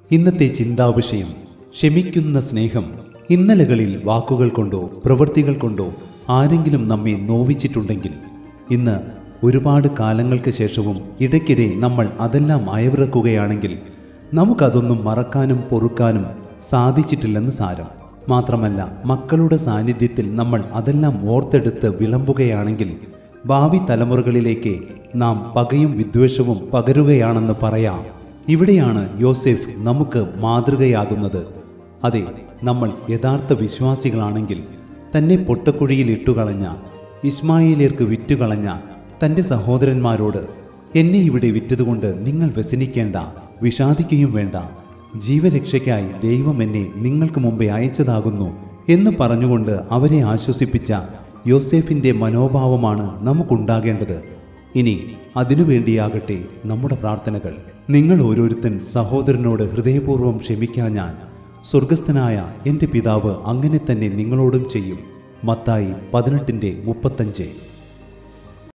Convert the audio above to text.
ഇന്നത്തെ ചിന്താവിഷയം ക്ഷമിക്കുന്ന സ്നേഹം ഇന്നലകളിൽ വാക്കുകൾ കൊണ്ടോ പ്രവൃത്തികൾ കൊണ്ടോ ആരെങ്കിലും നമ്മെ നോവിച്ചിട്ടുണ്ടെങ്കിൽ ഇന്ന് ഒരുപാട് കാലങ്ങൾക്ക് ശേഷവും ഇടയ്ക്കിടെ നമ്മൾ അതെല്ലാം അയവിറക്കുകയാണെങ്കിൽ നമുക്കതൊന്നും മറക്കാനും പൊറുക്കാനും സാധിച്ചിട്ടില്ലെന്ന് സാരം മാത്രമല്ല മക്കളുടെ സാന്നിധ്യത്തിൽ നമ്മൾ അതെല്ലാം ഓർത്തെടുത്ത് വിളമ്പുകയാണെങ്കിൽ ഭാവി തലമുറകളിലേക്ക് നാം പകയും വിദ്വേഷവും പകരുകയാണെന്ന് പറയാം ഇവിടെയാണ് യോസെഫ് നമുക്ക് മാതൃകയാകുന്നത് അതെ നമ്മൾ യഥാർത്ഥ വിശ്വാസികളാണെങ്കിൽ തന്നെ പൊട്ടക്കുഴിയിൽ ഇട്ടുകളഞ്ഞ ഇസ്മായിലിയർക്ക് വിറ്റുകളഞ്ഞ തൻ്റെ സഹോദരന്മാരോട് എന്നെ ഇവിടെ വിറ്റതുകൊണ്ട് നിങ്ങൾ വ്യസനിക്കേണ്ട വിഷാദിക്കുകയും വേണ്ട ജീവരക്ഷയ്ക്കായി ദൈവം എന്നെ നിങ്ങൾക്ക് മുമ്പേ അയച്ചതാകുന്നു എന്ന് പറഞ്ഞുകൊണ്ട് അവരെ ആശ്വസിപ്പിച്ച യോസേഫിൻ്റെ മനോഭാവമാണ് നമുക്കുണ്ടാകേണ്ടത് ഇനി അതിനുവേണ്ടിയാകട്ടെ നമ്മുടെ പ്രാർത്ഥനകൾ നിങ്ങൾ ഓരോരുത്തൻ സഹോദരനോട് ഹൃദയപൂർവ്വം ക്ഷമിക്കാൻ ഞാൻ സ്വർഗസ്ഥനായ എൻ്റെ പിതാവ് അങ്ങനെ തന്നെ നിങ്ങളോടും ചെയ്യും മത്തായി പതിനെട്ടിൻ്റെ മുപ്പത്തഞ്ച്